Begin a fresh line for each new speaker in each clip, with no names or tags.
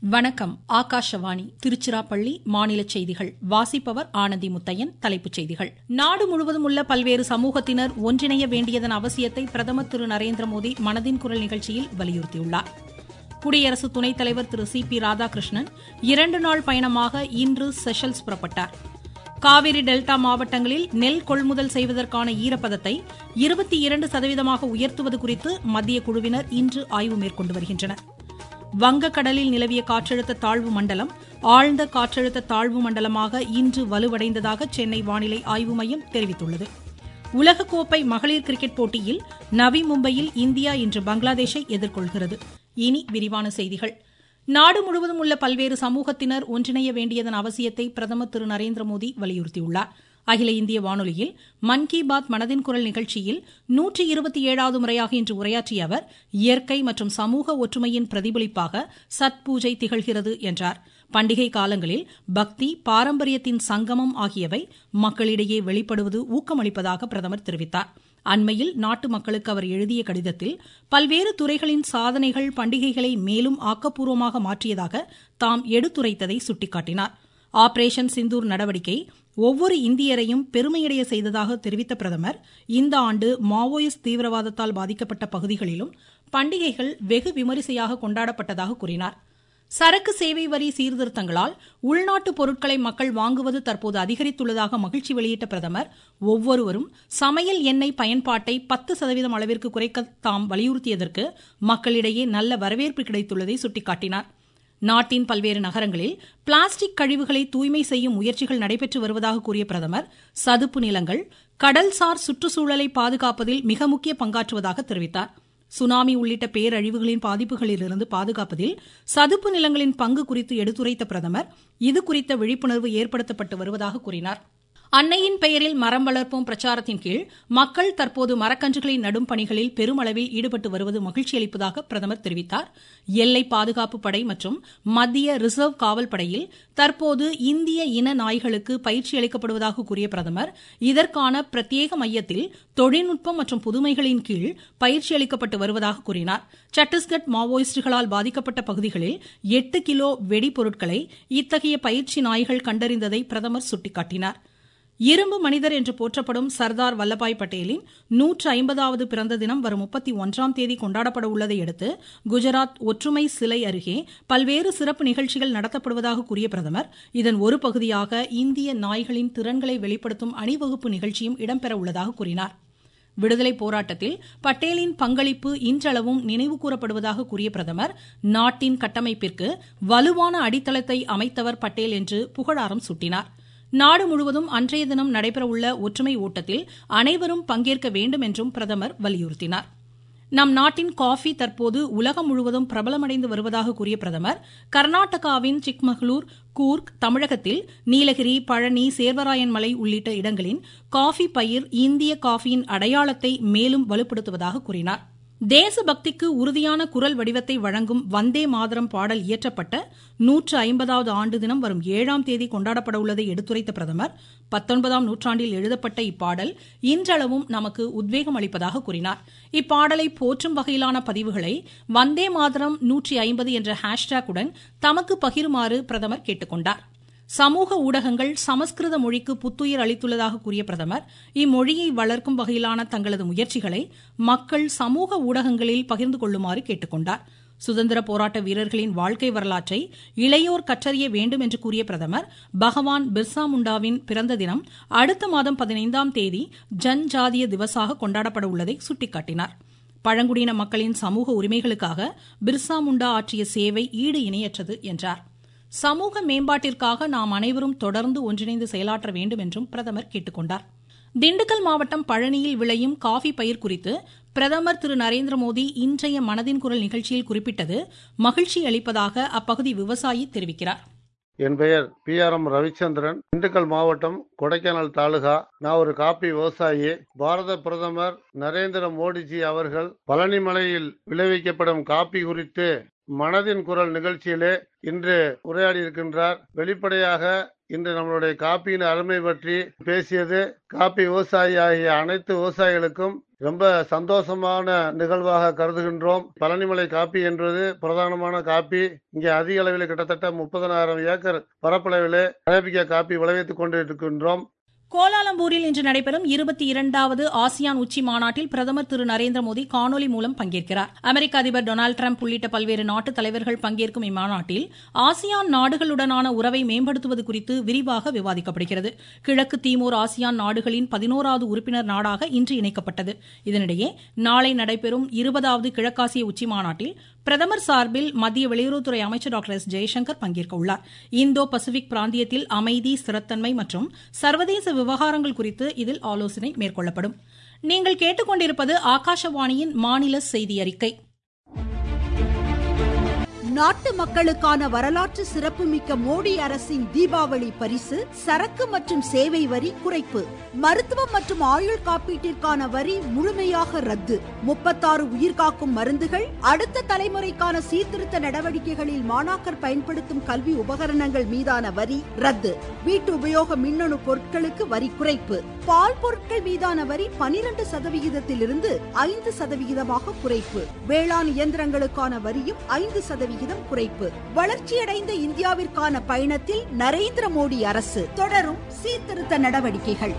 வணக்கம் ஆகாஷவாணி திருச்சிராப்பள்ளி மாநில செய்திகள் வாசிப்பவர் ஆனந்தி முத்தையன் தலைப்புச் செய்திகள் நாடு முழுவதும் உள்ள பல்வேறு சமூகத்தினர் ஒன்றிணைய வேண்டியதன் அவசியத்தை பிரதமர் திரு நரேந்திர மோடி மனதின் குரல் நிகழ்ச்சியில் வலியுறுத்தியுள்ளார் குடியரசு துணைத் தலைவர் திரு சி பி ராதாகிருஷ்ணன் இரண்டு நாள் பயணமாக இன்று செஷல்ஸ் புறப்பட்டார் காவிரி டெல்டா மாவட்டங்களில் நெல் கொள்முதல் செய்வதற்கான ஈரப்பதத்தை இருபத்தி இரண்டு சதவீதமாக உயர்த்துவது குறித்து மத்திய குழுவினர் இன்று ஆய்வு மேற்கொண்டு வருகின்றனர் வங்கக்கடலில் நிலவிய காற்றழுத்த தாழ்வு மண்டலம் ஆழ்ந்த காற்றழுத்த தாழ்வு மண்டலமாக இன்று வலுவடைந்ததாக சென்னை வானிலை ஆய்வு மையம் தெரிவித்துள்ளது உலகக்கோப்பை மகளிர் கிரிக்கெட் போட்டியில் நவி மும்பையில் இந்தியா இன்று பங்களாதேஷை எதிர்கொள்கிறது இனி விரிவான செய்திகள் நாடு முழுவதும் உள்ள பல்வேறு சமூகத்தினர் ஒன்றிணைய வேண்டியதன் அவசியத்தை பிரதமர் திரு நரேந்திர மோடி வலியுறுத்தியுள்ளார் அகில இந்திய வானொலியில் மன் கி பாத் மனதின் குரல் நிகழ்ச்சியில் நூற்றி இருபத்தி ஏழாவது முறையாக இன்று உரையாற்றிய அவர் இயற்கை மற்றும் சமூக ஒற்றுமையின் பிரதிபலிப்பாக சத் பூஜை திகழ்கிறது என்றார் பண்டிகை காலங்களில் பக்தி பாரம்பரியத்தின் சங்கமம் ஆகியவை மக்களிடையே வெளிப்படுவது ஊக்கமளிப்பதாக பிரதமர் தெரிவித்தார் அண்மையில் நாட்டு மக்களுக்கு அவர் எழுதிய கடிதத்தில் பல்வேறு துறைகளின் சாதனைகள் பண்டிகைகளை மேலும் ஆக்கப்பூர்வமாக மாற்றியதாக தாம் எடுத்துரைத்ததை சுட்டிக்காட்டினார் ஆபரேஷன் சிந்தூர் நடவடிக்கை ஒவ்வொரு இந்தியரையும் பெருமையடைய செய்ததாக தெரிவித்த பிரதமர் இந்த ஆண்டு மாவோயிஸ்ட் தீவிரவாதத்தால் பாதிக்கப்பட்ட பகுதிகளிலும் பண்டிகைகள் வெகு விமரிசையாக கொண்டாடப்பட்டதாக கூறினார் சரக்கு சேவை வரி சீர்திருத்தங்களால் உள்நாட்டு பொருட்களை மக்கள் வாங்குவது தற்போது அதிகரித்துள்ளதாக மகிழ்ச்சி வெளியிட்ட பிரதமர் ஒவ்வொருவரும் சமையல் எண்ணெய் பயன்பாட்டை பத்து சதவீதம் அளவிற்கு குறைக்க தாம் வலியுறுத்தியதற்கு மக்களிடையே நல்ல வரவேற்பு கிடைத்துள்ளதை சுட்டிக்காட்டினார் நாட்டின் பல்வேறு நகரங்களில் பிளாஸ்டிக் கழிவுகளை தூய்மை செய்யும் முயற்சிகள் நடைபெற்று வருவதாக கூறிய பிரதமர் சதுப்பு நிலங்கள் கடல்சார் சுற்றுச்சூழலை பாதுகாப்பதில் மிக முக்கிய பங்காற்றுவதாக தெரிவித்தார் சுனாமி உள்ளிட்ட பேரழிவுகளின் பாதிப்புகளிலிருந்து பாதுகாப்பதில் சதுப்பு நிலங்களின் பங்கு குறித்து எடுத்துரைத்த பிரதமர் இதுகுறித்த விழிப்புணர்வு ஏற்படுத்தப்பட்டு வருவதாக கூறினார் அன்னையின் பெயரில் மரம் வளர்ப்போம் பிரச்சாரத்தின் கீழ் மக்கள் தற்போது மரக்கன்றுகளை நடும் பணிகளில் பெருமளவில் ஈடுபட்டு வருவது மகிழ்ச்சி அளிப்பதாக பிரதமர் தெரிவித்தார் எல்லை பாதுகாப்பு படை மற்றும் மத்திய ரிசர்வ் காவல் படையில் தற்போது இந்திய இன நாய்களுக்கு பயிற்சி அளிக்கப்படுவதாக கூறிய பிரதமர் இதற்கான பிரத்யேக மையத்தில் தொழில்நுட்பம் மற்றும் புதுமைகளின் கீழ் பயிற்சி அளிக்கப்பட்டு வருவதாக கூறினார் சத்தீஸ்கட் மாவோயிஸ்டுகளால் பாதிக்கப்பட்ட பகுதிகளில் எட்டு கிலோ வெடிபொருட்களை இத்தகைய பயிற்சி நாய்கள் கண்டறிந்ததை பிரதமர் சுட்டிக்காட்டினார் இரும்பு மனிதர் என்று போற்றப்படும் சர்தார் வல்லபாய் பட்டேலின் நூற்று ஐம்பதாவது பிறந்த தினம் வரும் முப்பத்தி ஒன்றாம் தேதி கொண்டாடப்பட உள்ளதை அடுத்து குஜராத் ஒற்றுமை சிலை அருகே பல்வேறு சிறப்பு நிகழ்ச்சிகள் நடத்தப்படுவதாக கூறிய பிரதமர் இதன் ஒரு பகுதியாக இந்திய நாய்களின் திறன்களை வெளிப்படுத்தும் அணிவகுப்பு நிகழ்ச்சியும் இடம்பெற உள்ளதாக கூறினார் விடுதலை போராட்டத்தில் பட்டேலின் பங்களிப்பு இன்றளவும் நினைவு கூறப்படுவதாக கூறிய பிரதமர் நாட்டின் கட்டமைப்பிற்கு வலுவான அடித்தளத்தை அமைத்தவர் பட்டேல் என்று புகழாரம் சூட்டினார் நாடு முழுவதும் அன்றைய தினம் நடைபெறவுள்ள ஒற்றுமை ஓட்டத்தில் அனைவரும் பங்கேற்க வேண்டும் என்றும் பிரதமர் வலியுறுத்தினார் நம் நாட்டின் காஃபி தற்போது உலகம் முழுவதும் பிரபலமடைந்து வருவதாக கூறிய பிரதமர் கர்நாடகாவின் சிக்மகளூர் கூர்க் தமிழகத்தில் நீலகிரி பழனி சேர்வராயன் மலை உள்ளிட்ட இடங்களின் காஃபி பயிர் இந்திய காஃபியின் அடையாளத்தை மேலும் வலுப்படுத்துவதாக கூறினார் தேசபக்திக்கு உறுதியான குரல் வடிவத்தை வழங்கும் வந்தே மாதரம் பாடல் இயற்றப்பட்ட நூற்று ஐம்பதாவது ஆண்டு தினம் வரும் ஏழாம் தேதி கொண்டாடப்பட உள்ளதை எடுத்துரைத்த பிரதமர் பத்தொன்பதாம் நூற்றாண்டில் எழுதப்பட்ட இப்பாடல் இன்றளவும் நமக்கு உத்வேகம் அளிப்பதாக கூறினார் இப்பாடலை போற்றும் வகையிலான பதிவுகளை வந்தே மாதரம் நூற்றி ஐம்பது என்ற ஹேஷ்டேக்குடன் தமக்கு பகிருமாறு பிரதமர் கேட்டுக் கொண்டார் சமூக ஊடகங்கள் சமஸ்கிருத மொழிக்கு புத்துயிர் அளித்துள்ளதாக கூறிய பிரதமர் இம்மொழியை வளர்க்கும் வகையிலான தங்களது முயற்சிகளை மக்கள் சமூக ஊடகங்களில் பகிர்ந்து கொள்ளுமாறு கேட்டுக் கொண்டார் சுதந்திர போராட்ட வீரர்களின் வாழ்க்கை வரலாற்றை இளையோர் கற்றறிய வேண்டும் என்று கூறிய பிரதமர் பகவான் பிர்சா முண்டாவின் பிறந்த தினம் அடுத்த மாதம் பதினைந்தாம் தேதி ஜன்ஜாதிய திவசாக கொண்டாடப்பட உள்ளதை சுட்டிக்காட்டினார் பழங்குடியின மக்களின் சமூக உரிமைகளுக்காக பிர்சா முண்டா ஆற்றிய சேவை ஈடு இணையற்றது என்றார் சமூக மேம்பாட்டிற்காக நாம் அனைவரும் தொடர்ந்து ஒன்றிணைந்து செயலாற்ற வேண்டும் என்றும் பிரதமர் கேட்டுக் கொண்டார் திண்டுக்கல் மாவட்டம் பழனியில் விளையும் காஃபி பயிர் குறித்து பிரதமர் திரு நரேந்திர மோடி இன்றைய மனதின் குரல் நிகழ்ச்சியில் குறிப்பிட்டது மகிழ்ச்சி அளிப்பதாக அப்பகுதி விவசாயி தெரிவிக்கிறார்
என் பெயர் P R M Ravichandran Dindigul மாவட்டம் கொடைக்கானல் தாலுகா நான் ஒரு காப்பி விவசாயி பாரத பிரதமர் நரேந்திர மோடிஜி அவர்கள் பழனிமலையில் விளைவிக்கப்படும் காப்பி குறித்து மனதின் குரல் நிகழ்ச்சியிலே இன்று உரையாடி இருக்கின்றார் வெளிப்படையாக இன்று நம்மளுடைய காப்பியின் அருமை பற்றி பேசியது காப்பி விவசாயி ஆகிய அனைத்து விவசாயிகளுக்கும் ரொம்ப சந்தோஷமான நிகழ்வாக கருதுகின்றோம் பழனிமலை காப்பி என்பது பிரதானமான காப்பி இங்கே அதிக அளவில் கிட்டத்தட்ட முப்பதனாயிரம் ஏக்கர் பரப்பளவில் அரேபிக்கா காப்பி விளைவித்துக் கொண்டிருக்கின்றோம்
கோலாலம்பூரில் இன்று நடைபெறும் இருபத்தி இரண்டாவது ஆசியான் உச்சி மாநாட்டில் பிரதமர் திரு நரேந்திர மோடி காணொலி மூலம் பங்கேற்கிறார் அமெரிக்க அதிபர் டொனால்டு டிரம்ப் உள்ளிட்ட பல்வேறு நாட்டு தலைவர்கள் பங்கேற்கும் இம்மாநாட்டில் ஆசியான் நாடுகளுடனான உறவை மேம்படுத்துவது குறித்து விரிவாக விவாதிக்கப்படுகிறது கிழக்கு தீமோர் ஆசியான் நாடுகளின் பதினோராவது உறுப்பினர் நாடாக இன்று இணைக்கப்பட்டது இதனிடையே நாளை நடைபெறும் இருபதாவது கிழக்காசிய உச்சி மாநாட்டில் பிரதமர் சார்பில் மத்திய வெளியுறவுத்துறை அமைச்சர் டாக்டர் எஸ் ஜெய்சங்கர் பங்கேற்க உள்ளார் இந்தோ பசிபிக் பிராந்தியத்தில் அமைதி ஸ்திரத்தன்மை மற்றும் சர்வதேச விவகாரங்கள் குறித்து இதில் ஆலோசனை மேற்கொள்ளப்படும் நீங்கள் கேட்டுக்கொண்டிருப்பது ஆகாஷவாணியின் மாநில செய்தி அறிக்கை
நாட்டு மக்களுக்கான வரலாற்று சிறப்புமிக்க மோடி அரசின் தீபாவளி பரிசு சரக்கு மற்றும் சேவை வரி குறைப்பு மருத்துவம் மற்றும் ஆயுள் காப்பீட்டிற்கான வரி முழுமையாக ரத்து முப்பத்தாறு உயிர்காக்கும் மருந்துகள் அடுத்த தலைமுறைக்கான சீர்திருத்த நடவடிக்கைகளில் மாணாக்கர் பயன்படுத்தும் கல்வி உபகரணங்கள் மீதான வரி ரத்து வீட்டு உபயோக மின்னணு பொருட்களுக்கு வரி குறைப்பு பால் பொருட்கள் மீதான வரி பனிரெண்டு சதவிகிதத்திலிருந்து ஐந்து சதவிகிதமாக குறைப்பு வேளாண் இயந்திரங்களுக்கான வரியும் ஐந்து சதவிகிதம் குறைப்பு வளர்ச்சியடைந்த இந்தியாவிற்கான பயணத்தில் நரேந்திர மோடி அரசு தொடரும் சீர்திருத்த நடவடிக்கைகள்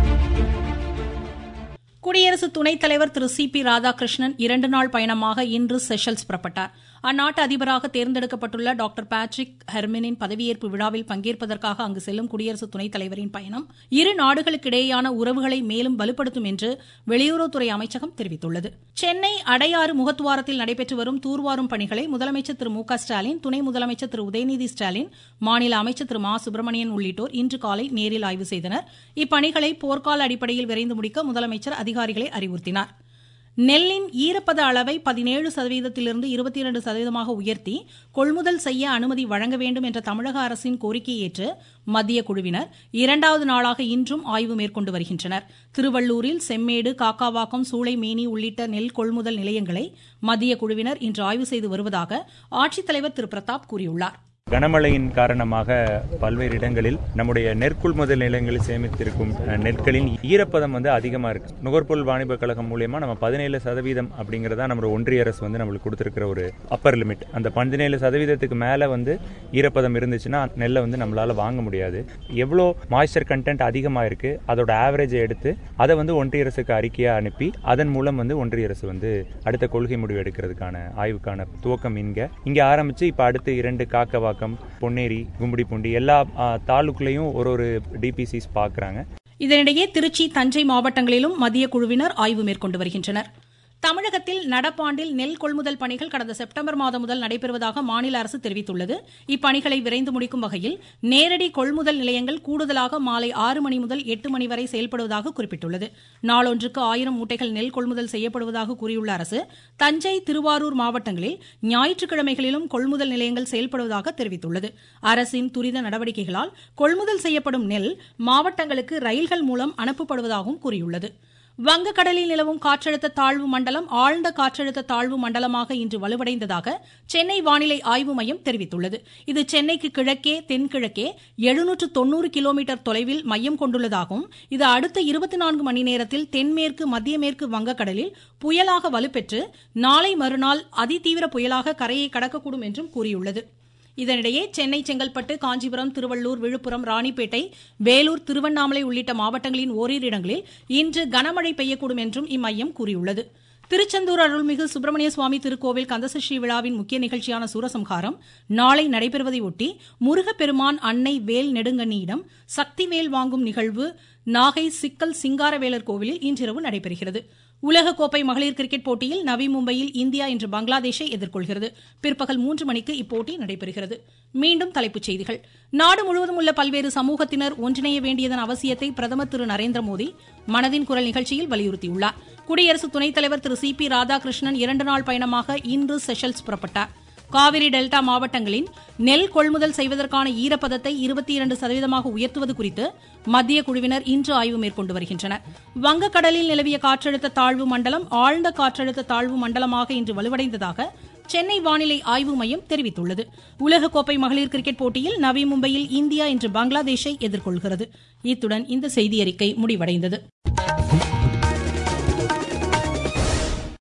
குடியரசு துணைத் தலைவர் திரு சி பி ராதாகிருஷ்ணன் இரண்டு நாள் பயணமாக இன்று செஷல்ஸ் புறப்பட்டார் அந்நாட்டு அதிபராக தேர்ந்தெடுக்கப்பட்டுள்ள டாக்டர் பேட்ரிக் ஹெர்மினின் பதவியேற்பு விழாவில் பங்கேற்பதற்காக அங்கு செல்லும் குடியரசு துணைத் தலைவரின் பயணம் இரு நாடுகளுக்கிடையேயான உறவுகளை மேலும் வலுப்படுத்தும் என்று வெளியுறவுத்துறை அமைச்சகம் தெரிவித்துள்ளது சென்னை அடையாறு முகத்துவாரத்தில் நடைபெற்று வரும் தூர்வாரும் பணிகளை முதலமைச்சர் திரு மு க ஸ்டாலின் துணை முதலமைச்சர் திரு உதயநிதி ஸ்டாலின் மாநில அமைச்சர் திரு மா சுப்பிரமணியன் உள்ளிட்டோர் இன்று காலை நேரில் ஆய்வு செய்தனர் இப்பணிகளை போர்க்கால அடிப்படையில் விரைந்து முடிக்க முதலமைச்சர் அதிகாரிகளை அறிவுறுத்தினார் நெல்லின் ஈரப்பத அளவை பதினேழு சதவீதத்திலிருந்து இருபத்தி இரண்டு சதவீதமாக உயர்த்தி கொள்முதல் செய்ய அனுமதி வழங்க வேண்டும் என்ற தமிழக அரசின் கோரிக்கையை ஏற்று மத்திய குழுவினர் இரண்டாவது நாளாக இன்றும் ஆய்வு மேற்கொண்டு வருகின்றனர் திருவள்ளூரில் செம்மேடு காக்காவாக்கம் சூளைமேனி உள்ளிட்ட நெல் கொள்முதல் நிலையங்களை மத்திய குழுவினர் இன்று ஆய்வு செய்து வருவதாக ஆட்சித்தலைவர் திரு பிரதாப் கூறியுள்ளார்
கனமழையின் காரணமாக பல்வேறு இடங்களில் நம்முடைய நெற்கொள்முதல் நிலையங்களில் சேமித்திருக்கும் நெற்களின் ஈரப்பதம் வந்து அதிகமாக இருக்கு நுகர்பொருள் வாணிப கழகம் மூலியமா நம்ம பதினேழு சதவீதம் அப்படிங்கிறதா நம்ம ஒன்றிய அரசு வந்து நம்மளுக்கு கொடுத்துருக்கிற ஒரு அப்பர் லிமிட் அந்த பதினேழு சதவீதத்துக்கு மேலே வந்து ஈரப்பதம் இருந்துச்சுன்னா நெல்லை வந்து நம்மளால வாங்க முடியாது எவ்வளோ மாய்ஸ்சர் கண்டென்ட் அதிகமாக இருக்கு அதோட ஆவரேஜை எடுத்து அதை வந்து ஒன்றிய அரசுக்கு அறிக்கையாக அனுப்பி அதன் மூலம் வந்து ஒன்றிய அரசு வந்து அடுத்த கொள்கை முடிவு எடுக்கிறதுக்கான ஆய்வுக்கான துவக்கம் இங்க இங்க ஆரம்பிச்சு இப்ப அடுத்து இரண்டு காக்கவாக்கம் பொன்னேரி கும்படிப்பூண்டி எல்லா தாலுக்குலையும் ஒரு ஒரு டிபிசிஸ் பார்க்குறாங்க
இதனிடையே திருச்சி தஞ்சை மாவட்டங்களிலும் மத்திய குழுவினர் ஆய்வு மேற்கொண்டு வருகின்றனர் தமிழகத்தில் நடப்பாண்டில் நெல் கொள்முதல் பணிகள் கடந்த செப்டம்பர் மாதம் முதல் நடைபெறுவதாக மாநில அரசு தெரிவித்துள்ளது இப்பணிகளை விரைந்து முடிக்கும் வகையில் நேரடி கொள்முதல் நிலையங்கள் கூடுதலாக மாலை ஆறு மணி முதல் எட்டு மணி வரை செயல்படுவதாக குறிப்பிட்டுள்ளது நாளொன்றுக்கு ஆயிரம் மூட்டைகள் நெல் கொள்முதல் செய்யப்படுவதாக கூறியுள்ள அரசு தஞ்சை திருவாரூர் மாவட்டங்களில் ஞாயிற்றுக்கிழமைகளிலும் கொள்முதல் நிலையங்கள் செயல்படுவதாக தெரிவித்துள்ளது அரசின் துரித நடவடிக்கைகளால் கொள்முதல் செய்யப்படும் நெல் மாவட்டங்களுக்கு ரயில்கள் மூலம் அனுப்பப்படுவதாகவும் கூறியுள்ளது வங்கக்கடலில் நிலவும் காற்றழுத்த தாழ்வு மண்டலம் ஆழ்ந்த காற்றழுத்த தாழ்வு மண்டலமாக இன்று வலுவடைந்ததாக சென்னை வானிலை ஆய்வு மையம் தெரிவித்துள்ளது இது சென்னைக்கு கிழக்கே தென்கிழக்கே எழுநூற்று தொன்னூறு கிலோமீட்டர் தொலைவில் மையம் கொண்டுள்ளதாகவும் இது அடுத்த இருபத்தி நான்கு மணி நேரத்தில் தென்மேற்கு மத்திய மேற்கு வங்கக்கடலில் புயலாக வலுப்பெற்று நாளை மறுநாள் அதிதீவிர புயலாக கரையை கடக்கக்கூடும் என்றும் கூறியுள்ளது இதனிடையே சென்னை செங்கல்பட்டு காஞ்சிபுரம் திருவள்ளூர் விழுப்புரம் ராணிப்பேட்டை வேலூர் திருவண்ணாமலை உள்ளிட்ட மாவட்டங்களின் ஓரிரு இடங்களில் இன்று கனமழை பெய்யக்கூடும் என்றும் இம்மையம் கூறியுள்ளது திருச்செந்தூர் அருள்மிகு சுப்பிரமணிய சுவாமி திருக்கோவில் கந்தசஷ்டி விழாவின் முக்கிய நிகழ்ச்சியான சூரசம்ஹாரம் நாளை நடைபெறுவதை ஒட்டி முருகப்பெருமான் அன்னை வேல் நெடுங்கண்ணியிடம் சக்திவேல் வாங்கும் நிகழ்வு நாகை சிக்கல் சிங்காரவேலர் கோவிலில் இன்றிரவு நடைபெறுகிறது உலகக்கோப்பை மகளிர் கிரிக்கெட் போட்டியில் நவி மும்பையில் இந்தியா இன்று பங்களாதேஷை எதிர்கொள்கிறது பிற்பகல் மூன்று மணிக்கு இப்போட்டி நடைபெறுகிறது மீண்டும் தலைப்புச் செய்திகள் நாடு முழுவதும் உள்ள பல்வேறு சமூகத்தினர் ஒன்றிணைய வேண்டியதன் அவசியத்தை பிரதமர் திரு நரேந்திர மோடி மனதின் குரல் நிகழ்ச்சியில் வலியுறுத்தியுள்ளார் குடியரசு துணைத் தலைவர் திரு சி பி ராதாகிருஷ்ணன் இரண்டு நாள் பயணமாக இன்று செஷல்ஸ் புறப்பட்டார் காவிரி டெல்டா மாவட்டங்களின் நெல் கொள்முதல் செய்வதற்கான ஈரப்பதத்தை இருபத்தி இரண்டு சதவீதமாக உயர்த்துவது குறித்து மத்திய குழுவினர் இன்று ஆய்வு மேற்கொண்டு வருகின்றனர் வங்கக்கடலில் நிலவிய காற்றழுத்த தாழ்வு மண்டலம் ஆழ்ந்த காற்றழுத்த தாழ்வு மண்டலமாக இன்று வலுவடைந்ததாக சென்னை வானிலை ஆய்வு மையம் தெரிவித்துள்ளது உலகக்கோப்பை மகளிர் கிரிக்கெட் போட்டியில் நவி மும்பையில் இந்தியா இன்று பங்களாதேஷை எதிர்கொள்கிறது இத்துடன் இந்த செய்தியறிக்கை முடிவடைந்தது